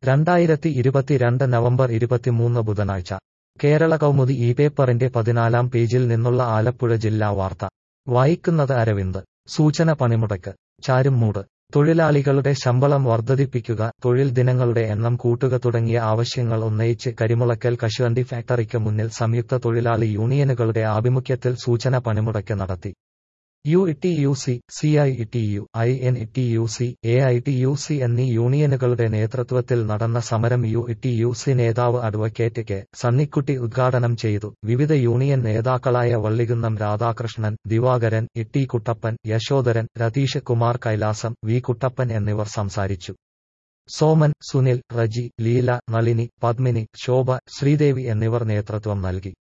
രണ്ടായിരത്തി ഇരുപത്തിരണ്ട് നവംബർ ഇരുപത്തിമൂന്ന് ബുധനാഴ്ച കേരള കൗമുദി ഈ പേപ്പറിന്റെ പതിനാലാം പേജിൽ നിന്നുള്ള ആലപ്പുഴ ജില്ലാ വാർത്ത വായിക്കുന്നത് അരവിന്ദ് സൂചന പണിമുടക്ക് ചാരുംമൂട് തൊഴിലാളികളുടെ ശമ്പളം വർദ്ധിപ്പിക്കുക തൊഴിൽ ദിനങ്ങളുടെ എണ്ണം കൂട്ടുക തുടങ്ങിയ ആവശ്യങ്ങൾ ഉന്നയിച്ച് കരിമുളക്കൽ കശുവണ്ടി ഫാക്ടറിക്ക് മുന്നിൽ സംയുക്ത തൊഴിലാളി യൂണിയനുകളുടെ ആഭിമുഖ്യത്തിൽ സൂചന പണിമുടക്ക് നടത്തി U T U C C I T U I N T U C A I T U C എന്നീ യൂണിയനുകളുടെ നേതൃത്വത്തിൽ നടന്ന സമരം യു ടി യു സി നേതാവ് അഡ്വക്കേറ്റ് കെ സണ്ണിക്കുട്ടി ഉദ്ഘാടനം ചെയ്തു വിവിധ യൂണിയൻ നേതാക്കളായ വള്ളികുന്നം രാധാകൃഷ്ണൻ ദിവാകരൻ ഇട്ടി കുട്ടപ്പൻ യശോധരൻ രതീഷ് കുമാർ കൈലാസം വി കുട്ടപ്പൻ എന്നിവർ സംസാരിച്ചു സോമൻ സുനിൽ റജി ലീല നളിനി പത്മിനി ശോഭ ശ്രീദേവി എന്നിവർ നേതൃത്വം നൽകി